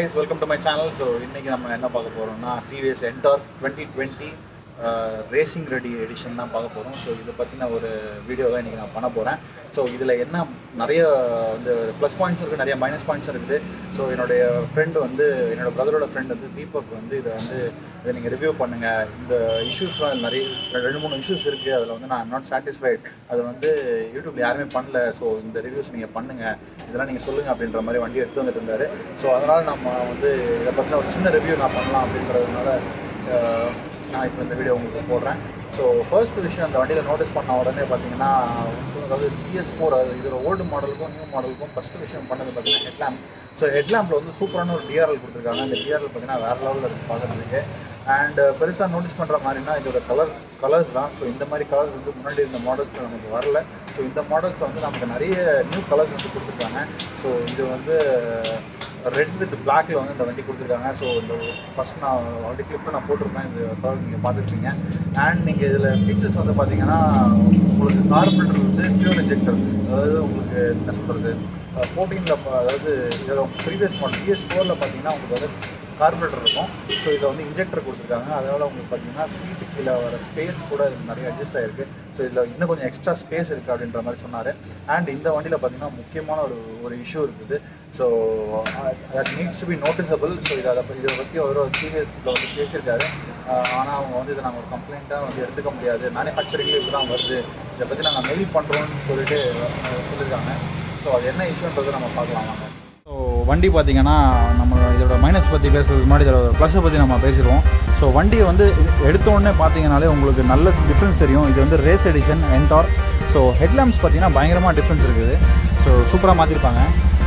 guys welcome to my channel so இன்றைக்கி நம்ம என்ன பார்க்க போகிறோம்னா TVS Ntorq twenty twenty racing ready edition தான் பார்க்க போகிறோம் ஸோ இதை பற்றின ஒரு வீடியோ தான் இன்றைக்கி நான் பண்ண போகிறேன் ஸோ இதில் என்ன நிறைய வந்து ப்ளஸ் பாயிண்ட்ஸ் இருக்குது நிறைய மைனஸ் பாயிண்ட்ஸ் இருக்குது ஸோ என்னுடைய ஃப்ரெண்டு வந்து என்னோட பிரதரோட ஃப்ரெண்ட் வந்து தீபக் வந்து இதை வந்து இதை நீங்கள் ரிவ்யூ பண்ணுங்கள் இந்த இஷ்யூஸ்லாம் நிறைய ரெண்டு மூணு இஷ்யூஸ் இருக்குது அதில் வந்து நான் நாட் சாட்டிஸ்ஃபைட் அது வந்து யூடியூப்ல யாருமே பண்ணல ஸோ இந்த ரிவ்யூஸ் நீங்கள் பண்ணுங்கள் இதெல்லாம் நீங்கள் சொல்லுங்கள் அப்படின்ற மாதிரி வண்டி எடுத்து வந்துட்டு இருந்தார் ஸோ அதனால் நம்ம வந்து இதை பற்றின ஒரு சின்ன ரிவ்யூ நான் பண்ணலாம் அப்படின்றதுனால அஹ், நான் இப்போ இந்த வீடியோ உங்களுக்கு போடுறேன் ஸோ ஃபர்ஸ்ட் விஷயம் அந்த வண்டியில் நோட்டீஸ் பண்ண உடனே பார்த்தீங்கன்னா அதாவது பிஎஸ் ஃபோர் அது இதில் ஓல்டு மாடலுக்கும் நியூ மாடலுக்கும் ஃபஸ்ட்டு விஷயம் பண்ணது பார்த்தீங்கன்னா ஹெட்லாம்ப் ஸோ ஹெட்லாம்பில் வந்து சூப்பரான ஒரு டிஆர்எல் கொடுத்துருக்காங்க அந்த டிஆர்எல் பார்த்தீங்கன்னா வேறு லெவலில் இருக்குது பார்க்குறதுக்கு அண்ட் பெருசாக நோட்டீஸ் பண்ணுற மாதிரினா இதோட கலர் கலர்ஸ் தான் ஸோ இந்த மாதிரி கலர்ஸ் வந்து முன்னாடி இருந்த மாடல்ஸில் நமக்கு வரல ஸோ இந்த மாடல்ஸில் வந்து நமக்கு நிறைய நியூ கலர்ஸ் வந்து கொடுத்துருக்காங்க ஸோ இது வந்து ரெட் வித் பிளாக்ல வந்து இந்த வண்டி கொடுத்துருக்காங்க ஸோ இந்த ஃபஸ்ட் நான் வண்டி கிளிப்பில் நான் போட்டிருப்பேன் இந்த கலர் நீங்கள் பார்த்துருப்பீங்க அண்ட் நீங்கள் இதில் ஃபீச்சர்ஸ் வந்து பார்த்தீங்கன்னா உங்களுக்கு கார்பரேட்டர் வந்து ஃபியூல் இன்ஜெக்டர் அதாவது உங்களுக்கு என்ன சொல்கிறது ஃபோர்டீனில் அதாவது இதில் ப்ரீவியஸ் மாடல் பிஎஸ் ஃபோரில் பார்த்தீங்கன்னா உங்களுக்கு வந்து கார்பரேட்டர் இருக்கும் ஸோ இதில் வந்து இன்ஜெக்டர் கொடுத்துருக்காங்க அதனால் உங்களுக்கு பார்த்தீங்கன்னா சீட்டு கீழே வர ஸ்பேஸ் கூட இதுக்கு நிறைய அட்ஜஸ்ட் ஆகிருக்கு ஸோ இதில் இன்னும் கொஞ்சம் எக்ஸ்ட்ரா ஸ்பேஸ் இருக்குது அப்படின்ற மாதிரி சொன்னார் அண்ட் இந்த வண்டியில் பார்த்தீங்கன்னா முக்கியமான ஒரு ஒரு இஷ்யூ இருக்குது so that needs to be noticeable so இதை அதை இதை பற்றி ஒரு டிவிஎஸில் வந்து பேசியிருக்காரு ஆனால் அவங்க வந்து இதை நாங்கள் ஒரு கம்ப்ளைண்ட்டாக வந்து எடுத்துக்க முடியாது மேனுஃபேக்சரிங்லேயும் இப்படி தான் வருது இதை பற்றி நாங்கள் மெயில் பண்ணுறோம்னு சொல்லிட்டு அஹ், சொல்லியிருக்காங்க ஸோ அது என்ன இஷ்யூன்றதை நம்ம பார்க்கலாம் வாங்க ஸோ வண்டி பார்த்தீங்கன்னா நம்ம இதோட மைனஸ் பற்றி பேசுறதுக்கு முன்னாடி இதோட ப்ளஸை பற்றி நம்ம பேசிடுவோம் ஸோ வண்டியை வந்து எடுத்த உடனே பார்த்தீங்கனாலே உங்களுக்கு நல்ல டிஃப்ரென்ஸ் தெரியும் இது வந்து race edition Ntorq so headlamps பார்த்தீங்கன்னா பயங்கரமாக டிஃப்ரென்ஸ் இருக்குது ஸோ சூப்பராக மாற்றிருப்பாங்க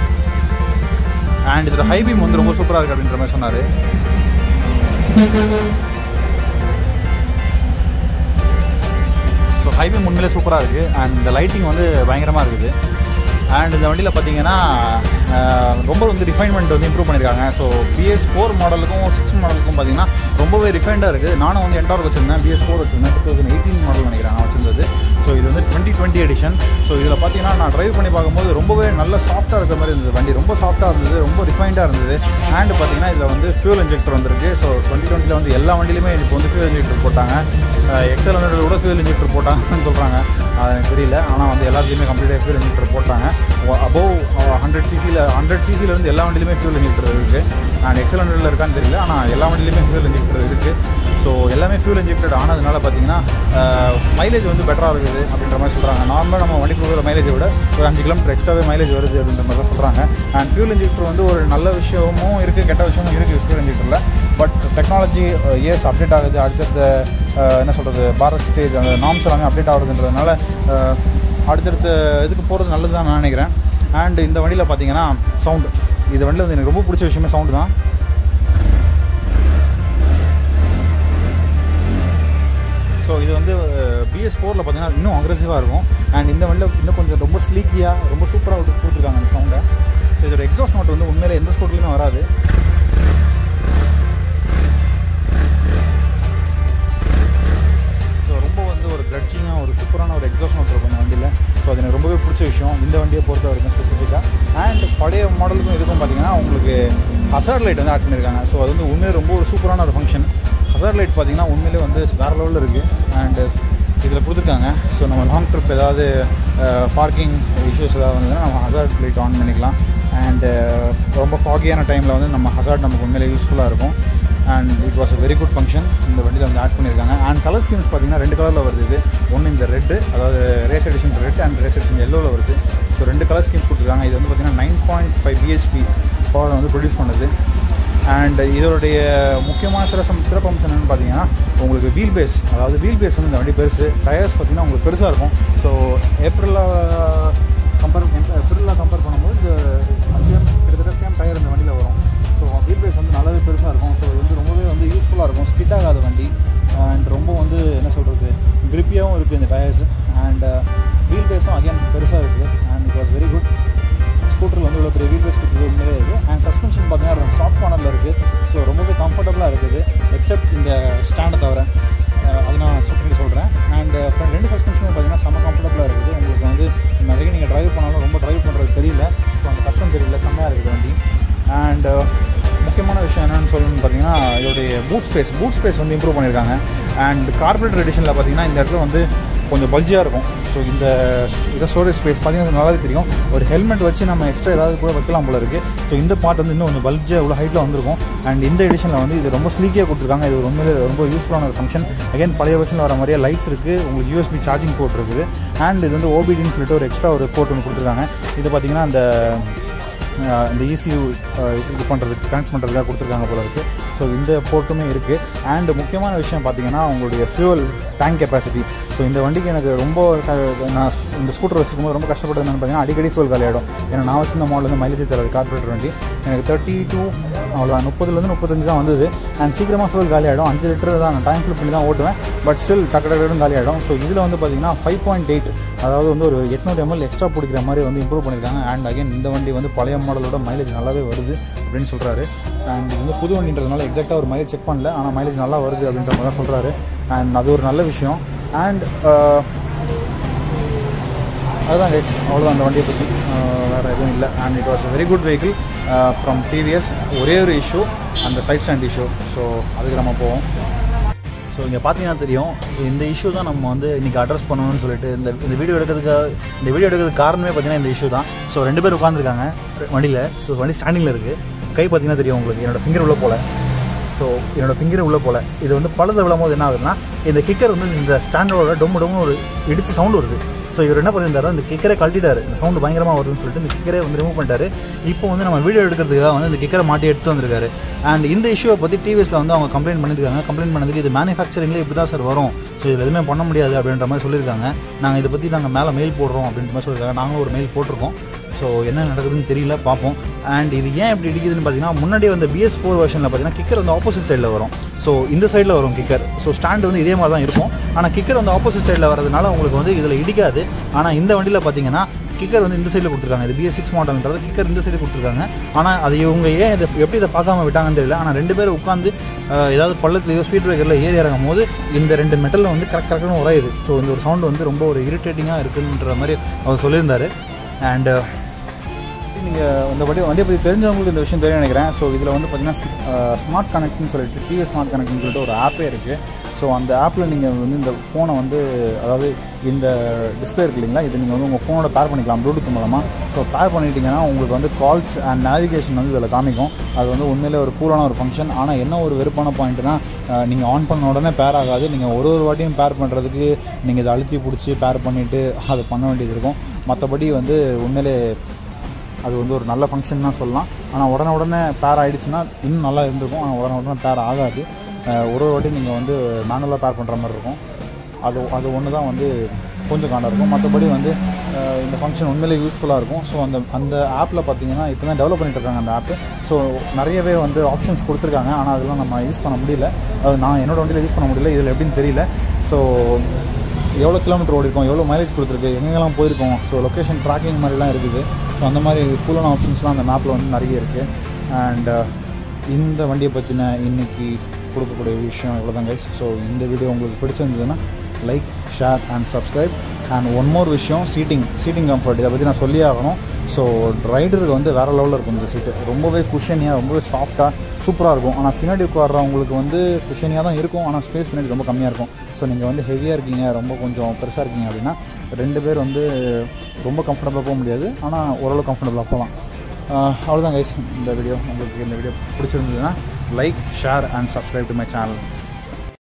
அண்ட் இதோட ஹைபீம் வந்து ரொம்ப சூப்பராக இருக்குது அப்படின்ற மாதிரி சொன்னார் ஸோ ஹைபீம் உண்மையிலே சூப்பராக இருக்குது அண்ட் இந்த லைட்டிங் வந்து பயங்கரமாக இருக்குது அண்ட் இந்த வண்டியில் பார்த்தீங்கன்னா அஹ், ரொம்ப வந்து ரிஃபைன்மெண்ட் வந்து இம்ப்ரூவ் பண்ணியிருக்காங்க ஸோ பிஎஸ் ஃபோர் மாடலுக்கும் சிக்ஸ் மாடலுக்கும் பார்த்தீங்கன்னா ரொம்பவே ரிஃபைண்டாக இருக்குது நானும் வந்து என்டார் வச்சிருந்தேன் பிஎஸ் ஃபோர் வச்சிருந்தேன் டூ தௌசண்ட் எயிட்டீன் மாடல் நினைக்கிறேன் நான் வச்சிருந்தது ஸோ இது வந்து டுவெண்ட்டி டுவெண்ட்டி எடிஷன் ஸோ இதில் பார்த்தீங்கன்னா நான் ட்ரைவ் பண்ணி பார்க்கும்போது ரொம்பவே நல்ல சாஃப்ட்டாக இருக்கிற மாதிரி இருந்தது வண்டி ரொம்ப சாஃப்ட்டாக இருந்தது ரொம்ப ரிஃபைண்டாக இருந்தது அண்ட் பார்த்தீங்கன்னா இதில் வந்து ஃபியூல் இன்ஜெக்டர் வந்திருக்கு ஸோ டுவெண்ட்டி டுவெண்ட்டியில் வந்து எல்லா வண்டியிலுமே இப்போ வந்து ஃபியூல் இன்ஜெக்டர் போட்டாங்க எக்ஸல் ஹண்ட்ரட் கூட ஃபியூல் இன்ஜெக்டர் போட்டாங்கன்னு சொல்கிறாங்க அது எனக்கு தெரியல ஆனால் வந்து எல்லாத்துலேயுமே கம்ப்ளீட்டாக ஃபியூல் இன்ஜெக்டர் போட்டாங்க அபோவ் ஹண்ட்ரட் சிசியில் ஹண்ட்ரட் சிசிலேருந்து எல்லா வண்டியிலுமே ஃபியூல் இன்ஜெக்டர் இருக்குது அண்ட் எக்ஸல் ஹண்ட்ரடில் இருக்கான்னு தெரியல ஆனால் எல்லா வண்டியிலுமே ஃபியூல் இன்ஜெக்டர் இருக்குது ஸோ எல்லாமே ஃபியூல் இன்ஜெக்டட் ஆனதுனால பார்த்தீங்கன்னா மைலேஜ் வந்து பெட்டராக இருக்குது அப்படின்ற மாதிரி சொல்கிறாங்க நார்மலாக நம்ம வண்டி கொடுக்குற மைலேஜை விட ஒரு அஞ்சு கிலோமீட்டர் எக்ஸ்ட்ராவே மைலேஜ் வருது அப்படின்ற மாதிரி தான் சொல்கிறாங்க அண்ட் ஃபியூல் இன்ஜெக்டர் வந்து ஒரு நல்ல விஷயமும் இருக்குது கெட்ட விஷயமும் இருக்குது ஃபியூல் இன்ஜெக்டரில் பட் டெக்னாலஜி இயர்ஸ் அப்டேட் ஆகுது அடுத்தடுத்த அஹ், என்ன சொல்கிறது பாரத் ஸ்டேஜ் அந்த நாம்ஸ் எல்லாமே அப்டேட் ஆகுதுன்றதுனால அஹ், அடுத்தடுத்த இதுக்கு போகிறது நல்லது தான் நான் நினைக்கிறேன் அண்ட் இந்த வண்டியில் பார்த்தீங்கன்னா சவுண்டு இந்த வண்டியில் வந்து எனக்கு ரொம்ப பிடிச்ச விஷயமே சவுண்டு தான் ஸோ இது வந்து பிஎஸ் ஃபோரில் பார்த்தீங்கன்னா இன்னும் அக்ரெசிவாக இருக்கும் அண்ட் இந்த வண்டியில் இன்னும் கொஞ்சம் ரொம்ப ஸ்லீக்கியாக ரொம்ப சூப்பராக கொடுத்துருக்காங்க அந்த சவுண்டை ஸோ இதோட எக்ஸாஸ்ட் நோட் வந்து உண்மையிலே எந்த ஸ்கூட்லையுமே வராது ஸோ ரொம்ப வந்து ஒரு கிரட்சிங்காக ஒரு சூப்பரான ஒரு எக்ஸாஸ்ட் நோட் இருக்கும் இந்த வண்டியில் ஸோ அது எனக்கு ரொம்பவே பிடிச்ச விஷயம் இந்த வண்டியை பொறுத்த வரைக்கும் ஸ்பெசிஃபிக்காக அண்ட் பழைய மாடலுக்கும் இதுக்கும் பார்த்தீங்கன்னா உங்களுக்கு ஹசார்ட் லைட் வந்து ஆட் பண்ணியிருக்காங்க ஸோ அது வந்து உண்மையிலே ரொம்ப ஒரு சூப்பரான ஒரு ஃபங்க்ஷன் ஹசார்ட் லைட் பார்த்தீங்கன்னா உண்மையிலே வந்து வேறு லெவலில் இருக்குது அண்டு இதில் கொடுத்துருக்காங்க ஸோ நம்ம லாங் ட்ரிப் ஏதாவது பார்க்கிங் இஷ்யூஸ் ஏதாவது வந்ததுன்னா நம்ம ஹசார்ட் லைட் ஆன் பண்ணிக்கலாம் அண்டு ரொம்ப ஃபாகியான டைமில் வந்து நம்ம ஹசார்ட் நமக்கு உண்மையிலே யூஸ்ஃபுல்லாக இருக்கும் and it was a very good function இந்த வண்டியில் வந்து ஆட் பண்ணியிருக்காங்க அண்ட் கலர் ஸ்கீம்ஸ் பார்த்தீங்கன்னா ரெண்டு கலரில் வருது இது ஒன்று இந்த ரெட்டு அதாவது race edition red and race edition எல்லோவில் வருது ஸோ ரெண்டு கலர் ஸ்கீம்ஸ் கொடுத்துருக்காங்க இது வந்து பார்த்தீங்கன்னா nine point five BHP power வந்து ப்ரொடியூஸ் பண்ணுது அண்ட் இதோடைய முக்கியமான சிறப்பு சிறப்பம்சம் என்னென்னு பார்த்தீங்கன்னா உங்களுக்கு வீல் பேஸ் அதாவது வீல் பேஸ் வந்து இந்த வண்டி பெருசு டயர்ஸ் பார்த்தீங்கன்னா உங்களுக்கு பெருசாக இருக்கும் ஸோ ஏப்ரலில் கம்பேர் ஏப்ரலில் கம்பேர் பண்ணும்போது இந்த சேம் கிட்டத்தட்ட சேம் டயர் இந்த வண்டியில் வரும் ஸோ வீல் பேஸ் வந்து நல்லாவே பெருசாக இருக்கும் ஸோ இது வந்து ரொம்பவே வந்து யூஸ்ஃபுல்லாக இருக்கும் ஸ்கிட் ஆகாத வண்டி அண்ட் ரொம்ப வந்து என்ன சொல்கிறது கிரிப்பியாகவும் இருக்குது இந்த டயர்ஸ் அண்ட் வீல் பேஸும் அகைன் பெருசாக இருக்குது and it was very good ஸ்கூட்டரில் வந்து இவ்வளோ பெரிய வீல் பேஸ் கொடுத்தது உண்மையிலே இருக்குது அண்ட் சஸ்பென்ஷன் பார்த்தீங்கன்னா சாஃப்ட் கார்னரில் இருக்குது ஸோ ரொம்பவே கம்ஃபர்டபுளாக இருக்குது எக்ஸப்ட் இந்த ஸ்டாண்டை தவிர அஹ் அது நான் சொல்லி சொல்கிறேன் அண்ட் ஃப்ரண்ட் ரெண்டு சஸ்பென்ஷனுமே பார்த்தீங்கன்னா செம்ம கம்ஃபர்டபுளாக இருக்குது உங்களுக்கு வந்து நிறைய நீங்கள் ட்ரைவ் பண்ணாலும் ரொம்ப ட்ரைவ் பண்ணுறது தெரியல ஸோ அந்த கஷ்டம் தெரியல செம்மையாக இருக்குது வண்டி அண்ட் சொல்லணும்னு பார்த்தீங்கன்னா இதோடைய பூட் ஸ்பேஸ் பூட் ஸ்பேஸ் வந்து இம்ப்ரூவ் பண்ணியிருக்காங்க அண்ட் கார்பரேட்டர் எடிஷனில் பார்த்தீங்கன்னா இந்த இடத்துல வந்து கொஞ்சம் பல்ஜியாக இருக்கும் ஸோ இந்த இதை ஸ்டோரேஜ் ஸ்பேஸ் பார்த்தீங்கன்னா நல்லாவே தெரியும் ஒரு ஹெல்மெட் வச்சு நம்ம எக்ஸ்ட்ரா ஏதாவது கூட வைக்கலாம் போல இருக்குது ஸோ இந்த பார்ட் வந்து இன்னும் கொஞ்சம் பல்ஜியாக இவ்வளோ ஹைட்டில் வந்திருக்கும் அண்ட் இந்த எடிஷனில் வந்து இது ரொம்ப ஸ்லீக்கியாக கொடுத்துருக்காங்க இது ரொம்ப ரொம்ப யூஸ்ஃபுல்லான ஒரு ஃபங்க்ஷன் அகைன் பழைய வருஷனில் வர மாதிரியே லைட்ஸ் இருக்குது உங்களுக்கு யூஎஸ்பி சார்ஜிங் போர்ட் இருக்குது அண்ட் இது வந்து ஓபிடின்னு சொல்லிட்டு ஒரு எக்ஸ்ட்ரா ஒரு போர்ட் ஒன்று கொடுத்துருக்காங்க இது பார்த்தீங்கன்னா அந்த அஹ் இந்த ECU அஹ் இது பண்ணுறதுக்கு கனெக்ட் பண்ணுறதுக்காக கொடுத்துருக்காங்க போல இருக்குது ஸோ இந்த போர்ட்டுமே இருக்குது அண்ட் முக்கியமான விஷயம் பார்த்தீங்கன்னா உங்களுடைய ஃபியூவல் டேங்க் கெப்பாசிட்டி ஸோ இந்த வண்டிக்கு எனக்கு ரொம்ப க- நான் இந்த ஸ்கூட்டர் வச்சுக்கும்போது ரொம்ப கஷ்டப்பட்டது என்னன்னு பார்த்தீங்கன்னா அடிக்கடி ஃபியூல் காலியாகிடும் ஏன்னா நான் வச்சிருந்த மாடல் வந்து மைலேஜ் தராது கார்பரேட்டர் வண்டி எனக்கு தேர்ட்டி டூ அவ்வளோதான் முப்பதுலேருந்து முப்பத்தஞ்சு தான் வந்தது அண்ட் சீக்கிரமாக ஃபியூல் காலியாகிடும் அஞ்சு லிட்டர் தான் நான் டைம் ஃபில் பண்ணி தான் ஓட்டுவேன் பட் ஸ்டில் டக்கு டக்குன்னு காலியாகிடும் ஸோ இதில் வந்து பார்த்தீங்கன்னா ஃபைவ் பாயிண்ட் எயிட் அதாவது வந்து ஒரு எட்நூறு எம்எல் எக்ஸ்ட்ரா பிடிக்கிற மாதிரி வந்து இம்ப்ரூவ் பண்ணியிருக்காங்க அண்ட் அகைன் இந்த வண்டி வந்து பழைய மாடலோட மைலேஜ் நல்லாவே வருது அப்படின்னு சொல்கிறாரு அண்ட் இது வந்து புது வண்டின்றதுனால எக்ஸாக்டாக ஒரு மைலேஜ் செக் பண்ணல ஆனால் மைலேஜ் நல்லா வருது அப்படின்ற மாதிரி தான் சொல்கிறாரு அண்ட் அது ஒரு நல்ல விஷயம் அண்ட் அதுதான் கைஸ் அவ்வளோதான் அந்த வண்டியை பற்றி வேறு எதுவும் இல்லை and it was very good vehicle from TVS ஒரே ஒரு இஷ்யூ அந்த சைட் ஸ்டாண்ட் இஷ்யூ ஸோ அதுக்கு நம்ம போவோம் ஸோ இங்கே பார்த்தீங்கன்னா தெரியும் இந்த இஷ்யூ தான் நம்ம வந்து இன்றைக்கி அட்ரஸ் பண்ணணும்னு சொல்லிட்டு இந்த இந்த வீடியோ எடுக்கிறதுக்கு இந்த வீடியோ எடுக்கிறதுக்கு காரணமே பார்த்தீங்கன்னா இந்த இஷ்யூ தான் ஸோ ரெண்டு பேர் உட்காந்துருக்காங்க வண்டியில் ஸோ வண்டி ஸ்டாண்டிங்கில் இருக்குது கை பார்த்தீங்கன்னா தெரியும் உங்களுக்கு என்னோடய ஃபிங்கர் உள்ள போல ஸோ என்னோடய ஃபிங்கர் உள்ள போல இது வந்து பழுத விழும் போது என்ன ஆகுதுன்னா இந்த கிக்கர் வந்து இந்த ஸ்டாண்டர்டோட டொம்மு டொம்னு ஒரு இடிச்சு சவுண்டு வருது ஸோ இவர் என்ன பண்ணியிருந்தாரு இந்த கிக்கரை கழட்டிட்டாரு இந்த சவுண்டு பயங்கரமாக வருதுன்னு சொல்லிட்டு இந்த கிக்கரே வந்து ரிமூவ் பண்ணிட்டாரு இப்போ வந்து நம்ம வீடியோ எடுக்கிறதுக்காக வந்து இந்த கிக்கரை மாட்டி எடுத்து வந்திருக்காரு அண்ட் இந்த இஷ்யூவை பற்றி டிவிஎஸ்ல வந்து அவங்க கம்ப்ளைண்ட் பண்ணியிருக்காங்க கம்ப்ளைண்ட் பண்ணதுக்கு இது மேனுஃபேக்சரிங்லேயே இப்படி தான் சார் வரும் ஸோ இதில் எதுவுமே பண்ண முடியாது அப்படின்ற மாதிரி சொல்லியிருக்காங்க நாங்கள் இதை பற்றி நாங்கள் மேலே மெயில் போடுறோம் அப்படின்ற மாதிரி சொல்லியிருக்காங்க நாங்களும் ஒரு மெயில் போட்டிருக்கோம் ஸோ என்ன நடக்குதுன்னு தெரியல பார்ப்போம் அண்ட் இது ஏன் இப்படி இடிக்குதுன்னு பார்த்தீங்கன்னா முன்னாடி வந்து பிஎஸ் ஃபோர் வெர்ஷனில் பார்த்தீங்கன்னா கிக்கர் வந்து ஆப்போசிட் சைடில் வரும் ஸோ இந்த சைடில் வரும் கிக்கர் ஸோ ஸ்டாண்ட் வந்து இதே மாதிரி தான் இருக்கும் ஆனால் கிக்கர் வந்து ஆப்போசிட் சைடில் வரதுனால உங்களுக்கு வந்து இதில் இடிக்காது ஆனால் இந்த வண்டியில் பார்த்தீங்கன்னா கிக்கர் வந்து இந்த சைடில் கொடுத்துருக்காங்க இது பிஎஸ் சிக்ஸ் மாடல்ன்றது கிக்கர் இந்த சைடு கொடுத்துருக்காங்க ஆனால் அது இவங்க ஏன் இதை எப்படி இதை பார்க்காம விட்டாங்கன்னு தெரியல ஆனால் ரெண்டு பேரும் உட்காந்து அஹ், ஏதாவது பள்ளத்துலையோ ஸ்பீட் பிரேக்கரில் ஏறி இறங்கும் போது இந்த ரெண்டு மெட்டலில் வந்து கரெக்ட் கரெக்டாக உராயுது ஸோ இந்த ஒரு சவுண்டு வந்து ரொம்ப ஒரு இரிட்டேட்டிங்காக இருக்குன்ற மாதிரி அவர் சொல்லியிருந்தாரு அண்ட் நீங்கள் இந்த வண்டி வண்டியை பற்றி தெரிஞ்சவங்களுக்கு இந்த விஷயம் தெரியும் நினைக்கிறேன் ஸோ இதில் வந்து பார்த்தீங்கன்னா ஸ்மார்ட் கனெக்ட்னு சொல்லிட்டு டிவி ஸ்மார்ட் கனெக்ட்னு சொல்லிட்டு ஒரு ஆப்பே இருக்குது ஸோ அந்த ஆப்பில் நீங்கள் வந்து இந்த ஃபோனை வந்து அதாவது இந்த டிஸ்பிளே இருக்கு இல்லைங்களா இது நீங்கள் வந்து உங்கள் ஃபோனோட பேர் பண்ணிக்கலாம் ப்ளூடூத் மூலமாக ஸோ பேர் பண்ணிட்டீங்கன்னா உங்களுக்கு வந்து கால்ஸ் அண்ட் நேவிகேஷன் வந்து இதில் காமிக்கும் அது வந்து உண்மையிலே ஒரு கூலான ஒரு ஃபங்க்ஷன் ஆனால் என்ன ஒரு வெறுப்பான பாயிண்ட்னா நீங்கள் ஆன் பண்ண உடனே பேர் ஆகாது நீங்கள் ஒரு ஒரு வாட்டியும் பேர் பண்ணுறதுக்கு நீங்கள் இதை அழுத்தி பிடிச்சி பேர் பண்ணிவிட்டு அதை பண்ண வேண்டியது இருக்கும் மற்றபடி வந்து உண்மையிலே அது வந்து ஒரு நல்ல ஃபங்க்ஷன் தான் சொல்லலாம் ஆனால் உடனே உடனே பேர் ஆகிடுச்சுன்னா இன்னும் நல்லா இருந்திருக்கும் ஆனால் உடனே உடனே பேர் ஆகாது அஹ் ஒரு ஒரு வாட்டி நீங்கள் வந்து மேனுவலாக பேர் பண்ணுற மாதிரி இருக்கும் அது அது ஒன்று தான் வந்து கொஞ்சம் காண்டாக இருக்கும் மற்றபடி வந்து அஹ் இந்த ஃபங்க்ஷன் உண்மையிலே யூஸ்ஃபுல்லாக இருக்கும் ஸோ அந்த அந்த ஆப்பில் பார்த்தீங்கன்னா இப்போ தான் டெவலப் பண்ணிட்டு இருக்காங்க அந்த ஆப்பு ஸோ நிறையவே வந்து ஆப்ஷன்ஸ் கொடுத்துருக்காங்க ஆனால் அதெல்லாம் நம்ம யூஸ் பண்ண முடியல அது நான் என்னோட வண்டியில் யூஸ் பண்ண முடியல இதில் எப்படின்னு தெரியல ஸோ எவ்வளோ கிலோமீட்டர் ஓடிருக்கோம் எவ்வளோ மைலேஜ் கொடுத்துருக்கு எங்கெங்கெல்லாம் போயிருக்கோம் ஸோ லொக்கேஷன் ட்ராக்கிங் மாதிரிலாம் இருக்குது ஸோ அந்த மாதிரி கூலான ஆப்ஷன்ஸ்லாம் அந்த மேப்பில் வந்து நிறைய இருக்குது அண்ட் இந்த வண்டியை பற்றின இன்னைக்கு கொடுக்கக்கூடிய விஷயம் இவ்வளோதான் கைஸ் ஸோ இந்த வீடியோ உங்களுக்கு பிடிச்சிருந்ததுன்னா like share and subscribe and one more விஷயம் சீட்டிங் சீட்டிங் கம்ஃபர்ட் இதை பற்றி நான் சொல்லி ஆகணும் ஸோ ரைடருக்கு வந்து வேறு லெவலில் இருக்கும் இந்த சீட்டு ரொம்பவே குஷனியாக ரொம்பவே சாஃப்டாக சூப்பராக இருக்கும் ஆனால் பின்னாடி உட்கார்றவங்களுக்கு வந்து குஷனியாக தான் இருக்கும் ஆனால் ஸ்பேஸ் பின்னாடி ரொம்ப கம்மியாக இருக்கும் ஸோ நீங்கள் வந்து ஹெவியாக இருக்கீங்க ரொம்ப கொஞ்சம் பெருசாக இருக்கீங்க அப்படின்னா ரெண்டு பேர் வந்து ரொம்ப கம்ஃபர்டபுளாக போக முடியாது ஆனால் ஓரளவு கம்ஃபர்டபுளாக போகலாம் ஆஹ் அவ்வளோதான் கைஸ் இந்த வீடியோ உங்களுக்கு இந்த வீடியோ பிடிச்சிருந்ததுன்னா like share and subscribe to my channel